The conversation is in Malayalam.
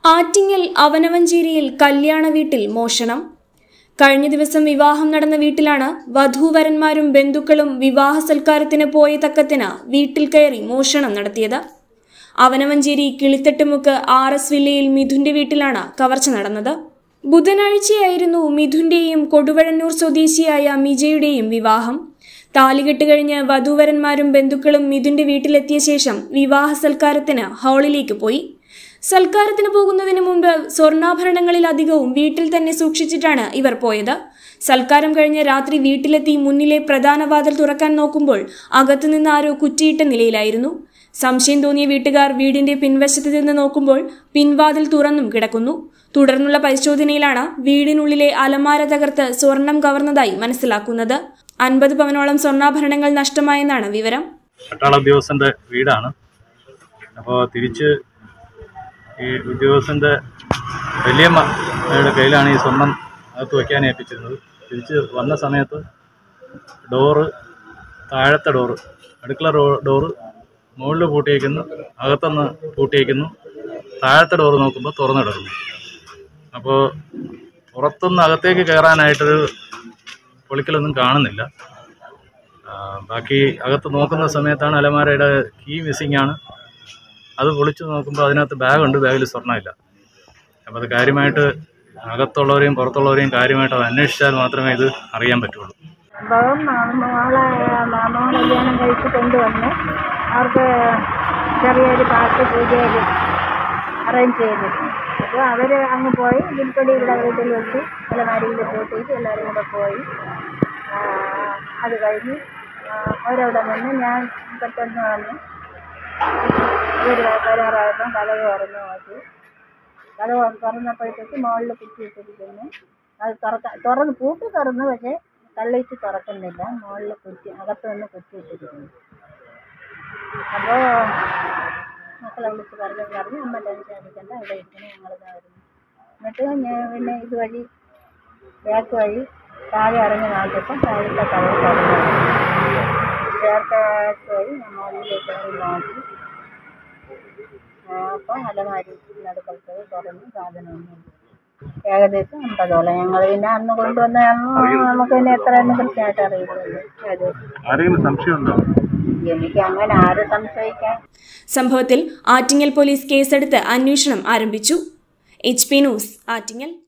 ആറ്റിങ്ങൽ അവനവഞ്ചേരിയിൽ കല്യാണ വീട്ടിൽ മോഷണം കഴിഞ്ഞ ദിവസം വിവാഹം നടന്ന വീട്ടിലാണ് വധൂവരന്മാരും ബന്ധുക്കളും വിവാഹ സൽക്കാരത്തിന് പോയ തക്കത്തിന് വീട്ടിൽ കയറി മോഷണം നടത്തിയത് അവനവഞ്ചേരി കിളിത്തട്ടുമുക്ക് ആർ എസ് വില്ലയിൽ മിഥുന്റെ വീട്ടിലാണ് കവർച്ച നടന്നത് ബുധനാഴ്ചയായിരുന്നു മിഥുന്റെയും കൊടുവഴന്നൂർ സ്വദേശിയായ മിജയുടെയും വിവാഹം താലികെട്ട് കഴിഞ്ഞ് വധൂവരന്മാരും ബന്ധുക്കളും മിഥുന്റെ വീട്ടിലെത്തിയ ശേഷം വിവാഹ സൽക്കാരത്തിന് ഹാളിലേക്ക് പോയി സൽക്കാരത്തിന് പോകുന്നതിന് മുമ്പ് സ്വർണ്ണാഭരണങ്ങളിലധികവും വീട്ടിൽ തന്നെ സൂക്ഷിച്ചിട്ടാണ് ഇവർ പോയത് സൽക്കാരം കഴിഞ്ഞ് രാത്രി വീട്ടിലെത്തി മുന്നിലെ പ്രധാന വാതിൽ തുറക്കാൻ നോക്കുമ്പോൾ അകത്തുനിന്ന് ആരോ കുറ്റിയിട്ട നിലയിലായിരുന്നു സംശയം തോന്നിയ വീട്ടുകാർ വീടിന്റെ പിൻവശത്ത് നിന്ന് നോക്കുമ്പോൾ പിൻവാതിൽ തുറന്നും കിടക്കുന്നു തുടർന്നുള്ള പരിശോധനയിലാണ് വീടിനുള്ളിലെ അലമാര തകർത്ത് സ്വർണം കവർന്നതായി മനസ്സിലാക്കുന്നത് അൻപത് പവനോളം സ്വർണ്ണാഭരണങ്ങൾ നഷ്ടമായെന്നാണ് വിവരം പട്ടാള ഉദ്യോഗസ്ഥൻ്റെ വീടാണ് അപ്പോൾ തിരിച്ച് ഈ ഉദ്യോഗസ്ഥൻ്റെ വലിയമ്മയുടെ കയ്യിലാണ് ഈ സ്വർണം അകത്ത് വയ്ക്കാൻ ഏൽപ്പിച്ചിരുന്നത് തിരിച്ച് വന്ന സമയത്ത് ഡോറ് താഴത്തെ ഡോറ് അടുക്കള ഡോ ഡോറ് മുകളിൽ പൂട്ടിയേക്കുന്നു അകത്തുനിന്ന് പൂട്ടിയേക്കുന്നു താഴത്തെ ഡോറ് നോക്കുമ്പോൾ തുറന്നു കിടക്കുന്നു അപ്പോൾ പുറത്തുനിന്ന് അകത്തേക്ക് കയറാനായിട്ടൊരു പൊളിക്കലൊന്നും കാണുന്നില്ല ആ, ബാക്കി അകത്ത് നോക്കുന്ന സമയത്താണ് അലമാരയുടെ കീ മിസ്സിംഗ് ആണ് അത് പൊളിച്ച് നോക്കുമ്പോൾ അതിനകത്ത് ബാഗുണ്ട് ബാഗിൽ സ്വർണ്ണമില്ല അപ്പോൾ അത് കാര്യമായിട്ട് അകത്തുള്ളവരെയും പുറത്തുള്ളവരെയും കാര്യമായിട്ട് അത് അന്വേഷിച്ചാൽ മാത്രമേ ഇത് അറിയാൻ പറ്റുള്ളൂ സംഭവം മോളെ മോൻ കല്യാണം കഴിച്ച് കൊണ്ടുവന്ന് അവർക്ക് ചെറിയൊരു പാട്ട് പൂജയിൽ അറേഞ്ച് ചെയ്തിരുന്നു അപ്പോൾ അവർ അങ്ങ് പോയി വിൽപ്പടി ഇവിടെ വീട്ടിൽ വെച്ച് അലമാരിയിൽ പൂട്ടിയിട്ട് എല്ലാവരും കൂടെ പോയി ആ, അത് കഴിഞ്ഞ് ആ, അവരവിടെ നിന്ന് ഞാൻ പെട്ടെന്ന് വന്ന് ഇവർ വരാറായപ്പം കഥക് തുറന്ന് നോക്കി കഥ തുറന്നപ്പോഴത്തേക്ക് മുകളിൽ കുത്തിയിട്ടിരിക്കുന്നു അത് തുറക്ക തുറന്ന് പൂട്ട് തുറന്നു പക്ഷേ തള്ളിയിട്ട് തുറക്കുന്നില്ല മുകളിൽ കുത്തി അകത്ത് നിന്ന് കുത്തിയിട്ടിരിക്കുന്നു അപ്പോൾ മക്കളെ വിളിച്ച് പറഞ്ഞു പറഞ്ഞു അമ്മ ടെൻഷൻ അടിക്കണ്ട ഇവിടെ ഇരിക്കണം ഞങ്ങളിതായിരുന്നു എന്നിട്ട് ഞാൻ പിന്നെ ഇതുവഴി ബാക്ക് വഴി താഴെ ഇറങ്ങി നോക്കിയപ്പോൾ താഴത്തെ കഥ തുറന്നു ചേർത്ത വഴി ഞാൻ മുകളിലേക്ക് കയറി നോക്കി അപ്പം അലമാരി നടുക്കലത്തെ തുറന്ന് സാധനമൊന്നും ഏകദേശം അമ്പതോളം ഞങ്ങൾ പിന്നെ അന്ന് കൊണ്ടുവന്ന നമുക്ക് പിന്നെ എത്രയെന്ന് കൃത്യമായിട്ട് അറിയില്ലല്ലോ ഏകദേശം ആരെങ്കിലും സംശയമുണ്ടോ എനിക്ക് അങ്ങനെ ആര് സംശയിക്കാൻ സംഭവത്തിൽ ആറ്റിങ്ങൽ പോലീസ് കേസെടുത്ത് അന്വേഷണം ആരംഭിച്ചു എച്ച് പി ന്യൂസ് ആറ്റിങ്ങൽ